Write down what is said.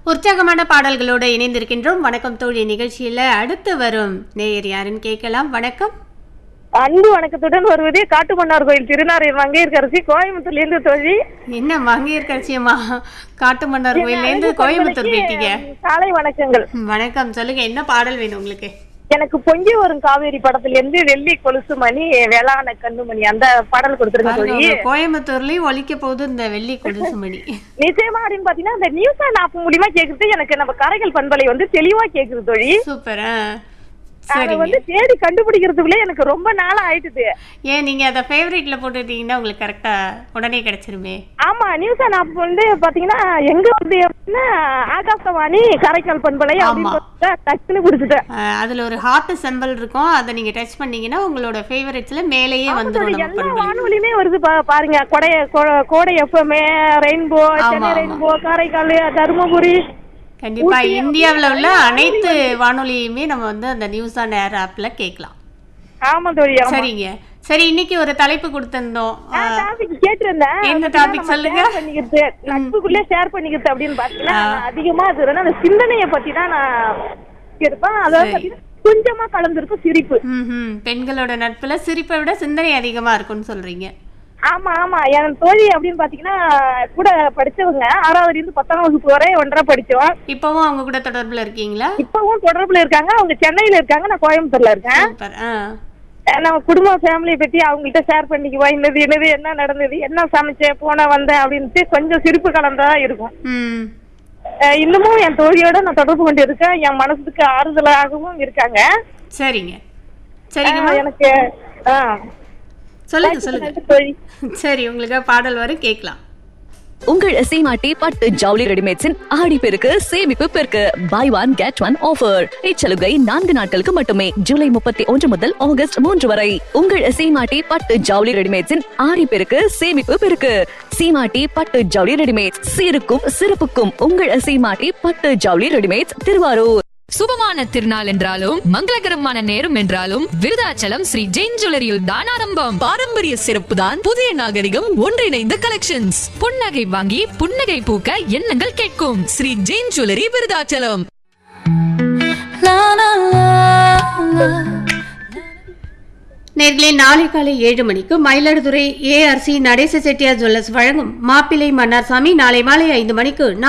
உற்சாகமான பாடல்களோடு இணைந்திருக்கின்றோம் வணக்கம் தோழி நிகழ்ச்சியில அடுத்து வரும் நேயர் யாருன்னு கேட்கலாம் வணக்கம் அன்பு வணக்கத்துடன் வருவது காட்டுமன்னார் கோயில் திருநாரையர் மங்கையர்கரசி கோயம்புத்தூர்ல இருந்து தோழி என்ன வாங்கியர் கட்சியம்மா காட்டுமன்னார் கோயிலேருந்து கோயம்புத்தூர் போயிட்டீங்க காலை வணக்கங்கள் வணக்கம் சொல்லுங்க என்ன பாடல் வேணும் உங்களுக்கு எனக்கு பொங்கி வரும் காவேரி படத்துல இருந்து வெள்ளி கொலுசு மணி வேளாண் கண்ணுமணி அந்த பாடல் கொடுத்துருங்க பாருங்க, தோழி உங்க கோயம்புத்தூர்லயும் ஒலிக்க போகுது இந்த வெள்ளி கொலுசு மணி நிச்சயமா அப்படின்னு பாத்தீங்கன்னா இந்த நியூஸ் அண்ட் ஆப் மூலியமா கேக்குறது எனக்கு நம்ம கரைகள் பண்பலை வந்து தெளிவா கேக்குது தோழி சூப்பர் ஆ. அதை சரிங்க வந்து தேடி கண்டுபிடிக்கிறதுக்குள்ளே எனக்கு ரொம்ப நாள் ஆயிட்டுது ஏன் நீங்க அதை ஃபேவரேட்ல போட்டுட்டீங்கன்னா உங்களுக்கு கரெக்டா உடனே கிடைச்சிருமே ஆமா நியூஸ் அண்ட் ஆப் வந்து பாத்தீங்கன்னா எங்க வந்து அப்படின்னா ஆகாசவாணி கரைக்கால் பண்பலை அப்படின்னு ஆமா. பார்த்தா டக்குன்னு பிடிச்சிட்டேன் ஆ, அதுல ஒரு ஹார்ட் செம்பல் இருக்கும் அதை நீங்க டச் பண்ணீங்கன்னா உங்களோட ஃபேவரேட்ஸ்ல மேலேயே வந்துரும் நம்ம எல்லா பண்பலை வானொலியுமே வருது பா- பாருங்க கொடை கொ- கோடை எஃப்எம் ரெயின்போ ஆமா, சென்னை ஆமா. ரெயின்போ காரைக்கால் தருமபுரி கண்டிப்பா ஊட்டி இந்தியாவுல உள்ள அனைத்து வானொலியுமே நம்ம வந்து அந்த நியூஸ் ஆன் ஏர் ஆப்ல கேட்கலாம் ஆமா தோழி ஆமா. சரிங்க சரி இன்னைக்கு ஒரு தலைப்பு கொடுத்திருந்தோம் ஆ, நான் topic கேட்டிருந்தேன் என்ன அதுதான் topic நம்ம சொல்லுங்க? share பண்ணிக்கிறது நட்புக்குள்ளே ஷேர் பண்ணிக்கிறது அப்படின்னு பாத்தீங்கன்னா நான் அதிகமா அது வந்து அந்த சிந்தனையை பத்தி தான் நான் இருப்பேன் அதாவது சரி. பாத்தீங்கன்னா கொஞ்சமா கலந்துருக்கும் சிரிப்பு ம்ஹும். பெண்களோட நட்புல சிரிப்பை விட சிந்தனை அதிகமா இருக்கும்னு சொல்றீங்க ஆமா ஆமா என் தோழி அப்படின்னு பாத்தீங்கன்னா கூட படிச்சவங்க ஆறாவதுல இருந்து பத்தாம் வகுப்பு வரை ஒன்றா படிச்சோம் இப்பவும் அவங்க கூட தொடர்புல இருக்கீங்களா இப்பவும் தொடர்புல இருக்காங்க அவங்க சென்னையில இருக்காங்க நான் கோயம்புத்தூர்ல இருக்கேன் சூப்பர் ஆ நம்ம குடும்ப ஃபேமிலியை பத்தி அவங்கள்ட்ட ஷேர் பண்ணிக்குவோம் என்னது என்னது என்ன நடந்தது என்ன சமைச்சேன் போன வந்தேன் அப்படின்ட்டு கொஞ்சம் சிரிப்பு கலந்தா இருக்கும் ம் அஹ் இன்னமும் என் தோழியோட நான் தொடர்பு கொண்டு இருக்கேன் என் மனசுக்கு ஆறுதலாகவும் இருக்காங்க சரிங்க சரிங்கம்மா அஹ் எனக்கு ஆஹ் சொல்லுங்க சொல்லுங்க நன்றி தோழி சரி உங்களுக்கு பாடல் வரும் கேட்கலாம் உங்கள் சீமாட்டி பட்டு ஜவுளி ரெடிமேட்ஸின் ஆடி பெருக்கு சேமிப்பு பெருக்கு buy one get one offer இச்சலுகை நான்கு நாட்களுக்கு மட்டுமே ஜூலை முப்பத்தி ஒன்று முதல் ஆகஸ்ட் மூன்று வரை உங்கள் சீமாட்டி பட்டு ஜவுளி ரெடிமேட்ஸின் ஆடி பெருக்கு சேமிப்பு பெருக்கு சீமாட்டி பட்டு ஜவுளி ரெடிமேட்ஸ் சீருக்கும் சிறப்புக்கும் உங்கள் சீமாட்டி பட்டு ஜவுளி ரெடிமேட்ஸ் திருவாரூர் சுபமான திருநாள் என்றாலும் மங்களகரமான நேரம் என்றாலும் விருதாச்சலம் ஸ்ரீ ஜெயின் ஜுவல்லரியில் தான் ஆரம்பம் பாரம்பரிய சிறப்பு தான் புதிய நாகரிகம் ஒன்றிணைந்த கலெக்ஷன்ஸ் புன்னகை வாங்கி புன்னகை பூக்க எண்ணங்கள் கேட்கும் ஸ்ரீ ஜெயின் ஜுவல்லரி விருதாச்சலம் நேர்களே நாளை காலை ஏழு மணிக்கு மயிலாடுதுறை ஏஆர்சி நடேச செட்டியார் ஜுவல்லர்ஸ் வழங்கும் மாப்பிள்ளை மன்னார்சாமி நாளை மாலை ஐந்து மணிக்கு